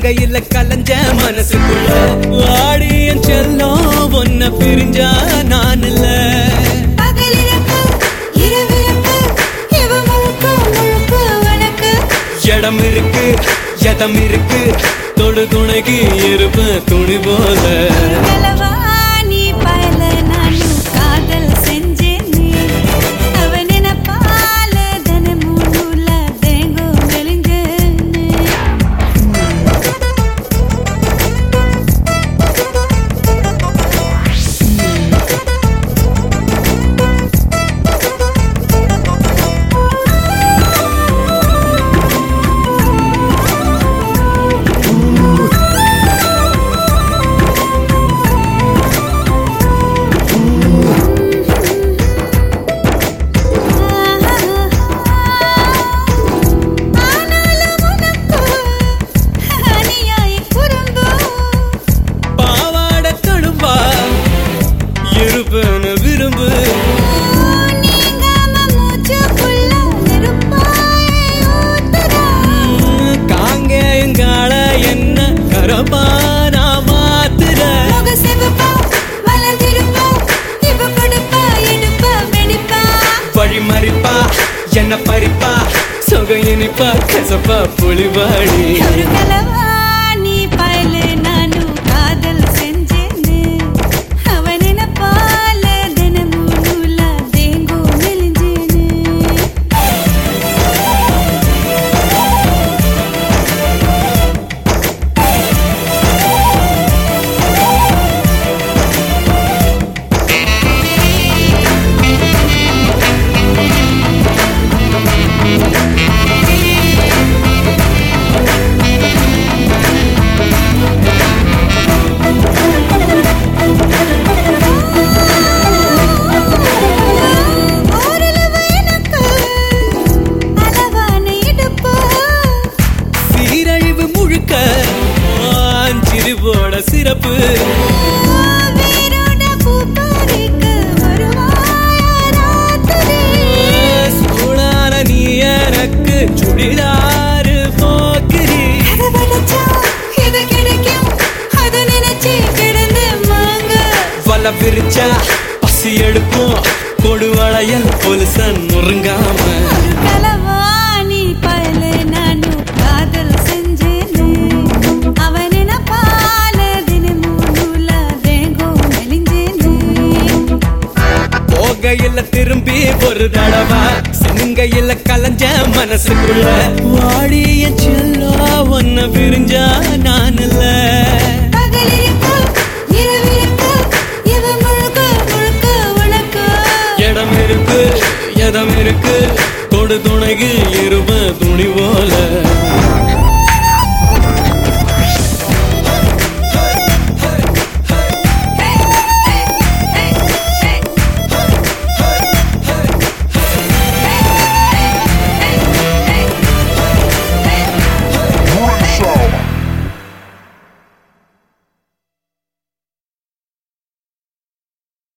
போகையில கலஞ்ச மனசுக்குள்ள வாடி என் செல்லம் ஒன்ன பிரிஞ்சா நான் இல்ல பகலிரக்கு இரவிரக்கு இவ முழுக்க முழுக்க உனக்கு இடம் இருக்கு எதம் இருக்கு தொடு துணைக்கு இருப்ப துணி போல கலவா நீ பயல நானும் காதல் செஞ்சேனே அவ நினைப்பால தினமும் நூல தேங்கும் மெலிஞ்சேனே ஆனாலும் உனக்கு அநியாய குறும்பு பாவாட தடும்பா இருப்பன விரும்பு நீங்காம மூச்சுக்குள்ள நெருப்பாய் ஊத்துதா. காங்கேயங்கால என்ன கரப்பானா மாத்துற முக சிவப்பா, மலர்ந்திருப்பா, இவ கொடுப்பா, எடுப்பா, வெடிப்பா. வழி மறிப்பா என்ன பறிப்பா சொக இனிப்பா கசப்பா புலிவாடி ஒரு கலவா, நீ பயலு, நானும் காதல் செஞ்சேனே. அவ நினைப்பால தினமும் நூலா தேங்கும் மெலிஞ்சேனே. ஓரளவு எனக்கு அளவான இடுப்பு. சீரழிவு முழுக்க சிறுபோட சிறப்பு வேரோட பூ பறிக்க வருவாயா ராத்திரி? சூடான நீ எனக்கு சுடிதாரு போக்குறி அதை விளைச்சா இது கிடைக்கும். அதை நினைச்சு கிடந்து மாங்க. வல விரிச்சா பசி எடுப்போம் கொடுவளையல் பொலிசன் முருங்காம ஒரு கலவா, நீ பயலு, நானும் காதல் செஞ்சேனே. அவன் நினைப்பால தினமும் நூலா தேங்கும் மெலிஞ்சேனே. போகையில திரும்பி ஒரு தடவை சிங்கையில கலஞ்ச மனசுக்குள்ள வாடிய செல்லா ஒன்ன பிரிஞ்சா நான்